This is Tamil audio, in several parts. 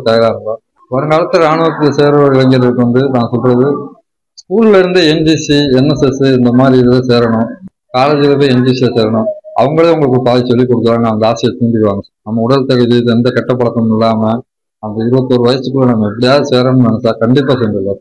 தயாரா இருந்தோம் வருங்காலத்து ராணுவத்தில் சேர்ற இளைஞர்களுக்கு வந்து நான் சொல்றது ஸ்கூல்ல இருந்து என்ஜிசி என்எஸ்எஸ் இந்த மாதிரி இதில் சேரணும் காலேஜில் போய் என்ஜிசியில் சேரணும் அவங்களே உங்களுக்கு பாதி சொல்லி கொடுக்குறாங்க அந்த ஆசையை தூண்டிடுவாங்க நம்ம உடல் தகுதி எந்த கெட்ட பழக்கமும் இல்லாம அந்த இருபத்தோரு வயசுக்குள்ள நம்ம எப்படியாவது சேரணும்னு நினைச்சா கண்டிப்பா செஞ்சிடலாம்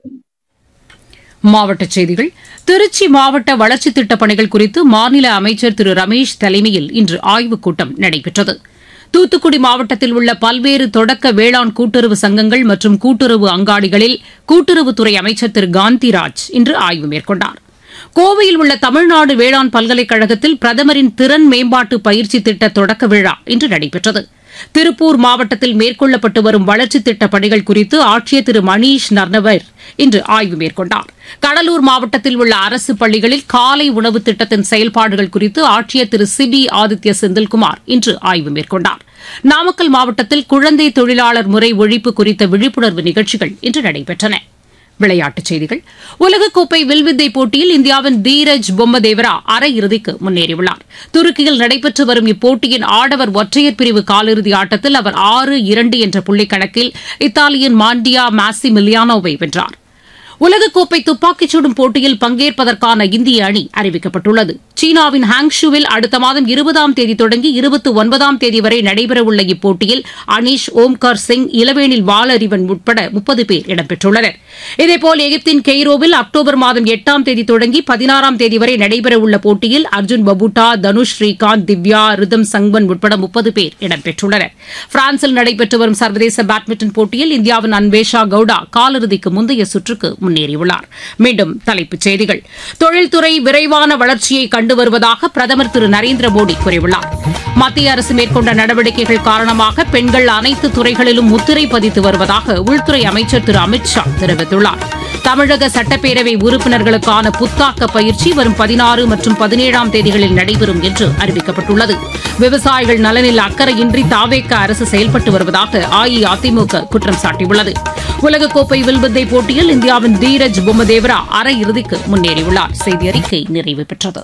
மாவட்டச் செய்திகள் திருச்சி மாவட்ட வளர்ச்சித் திட்டப் பணிகள் குறித்து மாநில அமைச்சர் திரு ரமேஷ் தலைமையில் இன்று ஆய்வுக் கூட்டம் நடைபெற்றது தூத்துக்குடி மாவட்டத்தில் உள்ள பல்வேறு தொடக்க வேளாண் கூட்டுறவு சங்கங்கள் மற்றும் கூட்டுறவு அங்காடிகளில் கூட்டுறவுத்துறை அமைச்சர் திரு காந்திராஜ் இன்று ஆய்வு மேற்கொண்டார் கோவையில் உள்ள தமிழ்நாடு வேளாண் பல்கலைக்கழகத்தில் பிரதமரின் திறன் மேம்பாட்டு பயிற்சி திட்ட தொடக்க விழா இன்று நடைபெற்றது திருப்பூர் மாவட்டத்தில் மேற்கொள்ளப்பட்டு வரும் வளர்ச்சித் திட்டப் பணிகள் குறித்து ஆட்சியர் திரு மணீஷ் நர்னவர் இன்று ஆய்வு மேற்கொண்டார் கடலூர் மாவட்டத்தில் உள்ள அரசு பள்ளிகளில் காலை உணவு திட்டத்தின் செயல்பாடுகள் குறித்து ஆட்சியர் திரு சிபி ஆதித்ய செந்தில்குமார் இன்று ஆய்வு மேற்கொண்டார் நாமக்கல் மாவட்டத்தில் குழந்தை தொழிலாளர் முறை ஒழிப்பு குறித்த விழிப்புணர்வு நிகழ்ச்சிகள் இன்று நடைபெற்றன விளையாட்டுச் செய்திகள் உலகக்கோப்பை வில்வித்தை போட்டியில் இந்தியாவின் தீரஜ் பொம்மதேவரா அரையிறுதிக்கு முன்னேறியுள்ளார் துருக்கியில் நடைபெற்று வரும் இப்போட்டியின் ஆடவர் ஒற்றையர் பிரிவு காலிறுதி ஆட்டத்தில் அவர் ஆறு இரண்டு என்ற புள்ளிக் கணக்கில் இத்தாலியின் மாண்டியா மாசி மில்லியானோவை வென்றார் உலகக்கோப்பை துப்பாக்கிச் சுடும் போட்டியில் பங்கேற்பதற்கான இந்திய அணி அறிவிக்கப்பட்டுள்ளது சீனாவின் ஹாங்ஷுவில் அடுத்த மாதம் இருபதாம் தேதி தொடங்கி இருபத்தி ஒன்பதாம் தேதி வரை நடைபெறவுள்ள இப்போட்டியில் அனீஷ் ஓம்கார் சிங் இளவேனில் வாலறிவன் உட்பட முப்பது பேர் இடம்பெற்றுள்ளனர் இதேபோல் எகிப்தின் கெய்ரோவில் அக்டோபர் மாதம் எட்டாம் தேதி தொடங்கி பதினாறாம் தேதி வரை நடைபெறவுள்ள போட்டியில் அர்ஜுன் பபுட்டா தனுஷ் ஸ்ரீகாந்த் திவ்யா ரிதம் சங்வன் உட்பட முப்பது பேர் இடம்பெற்றுள்ளனர் பிரான்சில் நடைபெற்று வரும் சர்வதேச பேட்மிண்டன் போட்டியில் இந்தியாவின் அன்வேஷா கவுடா காலிறுதிக்கு முந்தைய சுற்றுக்கு முன்னேறியுள்ளார் மீண்டும் தலைப்புச் செய்திகள் தொழில்துறை விரைவான வளர்ச்சியை கண்டு வருவதாக பிரதமர் திரு நரேந்திர மோடி கூறியுள்ளார் மத்திய அரசு மேற்கொண்ட நடவடிக்கைகள் காரணமாக பெண்கள் அனைத்து துறைகளிலும் முத்திரை பதித்து வருவதாக உள்துறை அமைச்சர் திரு அமித் ஷா தெரிவித்துள்ளார் தமிழக சட்டப்பேரவை உறுப்பினர்களுக்கான புத்தாக்க பயிற்சி வரும் பதினாறு மற்றும் பதினேழாம் தேதிகளில் நடைபெறும் என்று அறிவிக்கப்பட்டுள்ளது விவசாயிகள் நலனில் அக்கறையின்றி தாவேக்க அரசு செயல்பட்டு வருவதாக அஇஅதிமுக குற்றம் சாட்டியுள்ளது உலகக்கோப்பை வில்வித்தை போட்டியில் இந்தியாவின் தீரஜ் பொம்மதேவரா அரையிறுதிக்கு முன்னேறியுள்ளார் செய்தி அறிக்கை நிறைவு பெற்றது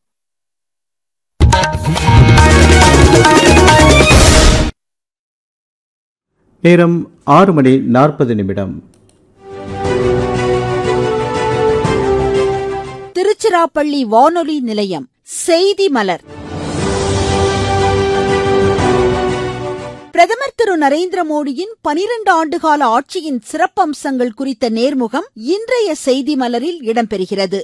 நேரம் ஆறு மணி நாற்பது நிமிடம் திருச்சிராப்பள்ளி வானொலி நிலையம் செய்தி மலர் பிரதமர் திரு நரேந்திர மோடியின் பனிரெண்டு ஆண்டுகால ஆட்சியின் சிறப்பம்சங்கள் குறித்த நேர்முகம் இன்றைய செய்தி மலரில் இடம்பெறுகிறது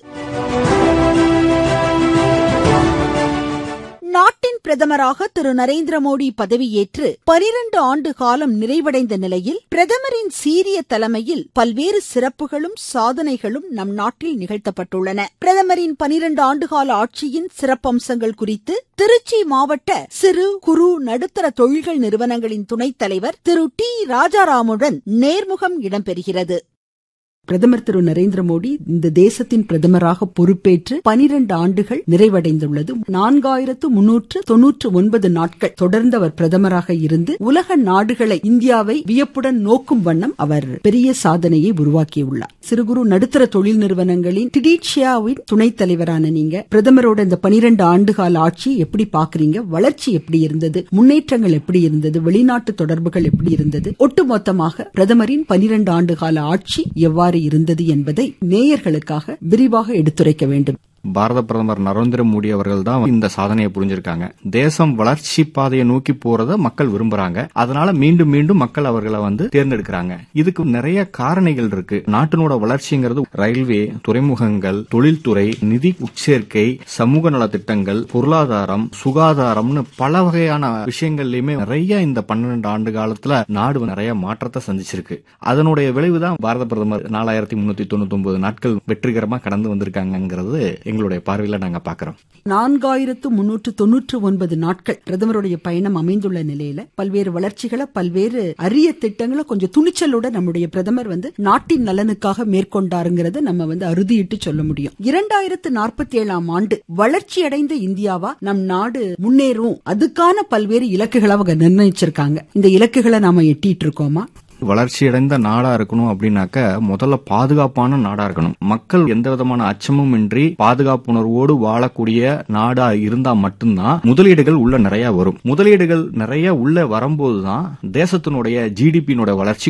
நாட்டின் பிரதமராக திரு நரேந்திர மோடி பதவியேற்று பனிரண்டு ஆண்டு காலம் நிறைவடைந்த நிலையில் பிரதமரின் சீரிய தலைமையில் பல்வேறு சிறப்புகளும் சாதனைகளும் நம் நாட்டில் நிகழ்த்தப்பட்டுள்ளன பிரதமரின் பனிரண்டு ஆண்டுகால ஆட்சியின் சிறப்பம்சங்கள் குறித்து திருச்சி மாவட்ட சிறு குறு நடுத்தர தொழில்கள் நிறுவனங்களின் துணைத் தலைவர் திரு டி ராஜாராமுடன் நேர்முகம் இடம்பெறுகிறது பிரதமர் திரு நரேந்திர மோடி இந்த தேசத்தின் பிரதமராக பொறுப்பேற்று பனிரெண்டு ஆண்டுகள் நிறைவடைந்துள்ளது நான்காயிரத்து முன்னூற்று தொன்னூற்று ஒன்பது நாட்கள் தொடர்ந்து அவர் பிரதமராக இருந்து உலக நாடுகளை இந்தியாவை வியப்புடன் நோக்கும் வண்ணம் அவர் பெரிய சாதனையை உருவாக்கியுள்ளார் சிறு குறு நடுத்தர தொழில் நிறுவனங்களின் டிடிஷியாவின் துணைத் தலைவரான நீங்க பிரதமரோட இந்த பனிரெண்டு ஆண்டுகால ஆட்சி எப்படி பாக்குறீங்க வளர்ச்சி எப்படி இருந்தது முன்னேற்றங்கள் எப்படி இருந்தது வெளிநாட்டு தொடர்புகள் எப்படி இருந்தது ஒட்டுமொத்தமாக பிரதமரின் பனிரெண்டு ஆண்டுகால ஆட்சி எவ்வாறு இருந்தது என்பதை நேயர்களுக்காக விரிவாக எடுத்துரைக்க வேண்டும் பாரத பிரதமர் நரேந்திர மோடி அவர்கள் தான் இந்த சாதனையை புரிஞ்சிருக்காங்க தேசம் வளர்ச்சி பாதையை நோக்கி போறத மக்கள் விரும்புறாங்க அதனால மீண்டும் மீண்டும் மக்கள் அவர்களை வந்து தேர்ந்தெடுக்கிறாங்க இதுக்கு நிறைய காரணிகள் இருக்கு நாட்டினோட வளர்ச்சிங்கிறது ரயில்வே துறைமுகங்கள் தொழில்துறை நிதி உட்சேர்க்கை சமூக நலத்திட்டங்கள் பொருளாதாரம் சுகாதாரம்னு பல வகையான விஷயங்கள்லயுமே நிறைய இந்த பன்னெண்டு ஆண்டு காலத்துல நாடு நிறைய மாற்றத்தை சந்திச்சிருக்கு அதனுடைய விளைவுதான் பாரத பிரதமர் நாலாயிரத்தி முன்னூத்தி தொண்ணூத்தி ஒன்பது நாட்கள் வெற்றிகரமா கடந்து வந்திருக்காங்கிறது எங்களுடைய பார்வையில நாங்க பாக்குறோம் நான்காயிரத்து முன்னூற்று தொன்னூற்று ஒன்பது நாட்கள் பிரதமருடைய பயணம் அமைந்துள்ள நிலையில பல்வேறு வளர்ச்சிகளை பல்வேறு அரிய திட்டங்களை கொஞ்சம் துணிச்சலோட நம்முடைய பிரதமர் வந்து நாட்டின் நலனுக்காக மேற்கொண்டாருங்கிறத நம்ம வந்து அறுதியிட்டு சொல்ல முடியும் இரண்டாயிரத்து நாற்பத்தி ஏழாம் ஆண்டு வளர்ச்சியடைந்த இந்தியாவா நம் நாடு முன்னேறும் அதுக்கான பல்வேறு இலக்குகளை அவங்க நிர்ணயிச்சிருக்காங்க இந்த இலக்குகளை நாம எட்டிட்டு இருக்கோமா வளர்ச்சியடைந்த நாடா இருக்கணும் அப்படின்னாக்க முதல்ல பாதுகாப்பான நாடா இருக்கணும் மக்கள் எந்த விதமான அச்சமும் இன்றி பாதுகாப்புணர்வோடு வாழக்கூடிய நாடா இருந்தா மட்டும்தான் முதலீடுகள் உள்ள நிறைய வரும் முதலீடுகள் நிறைய உள்ள வரும்போதுதான் தேசத்தினுடைய ஜிடிபியினுடைய வளர்ச்சி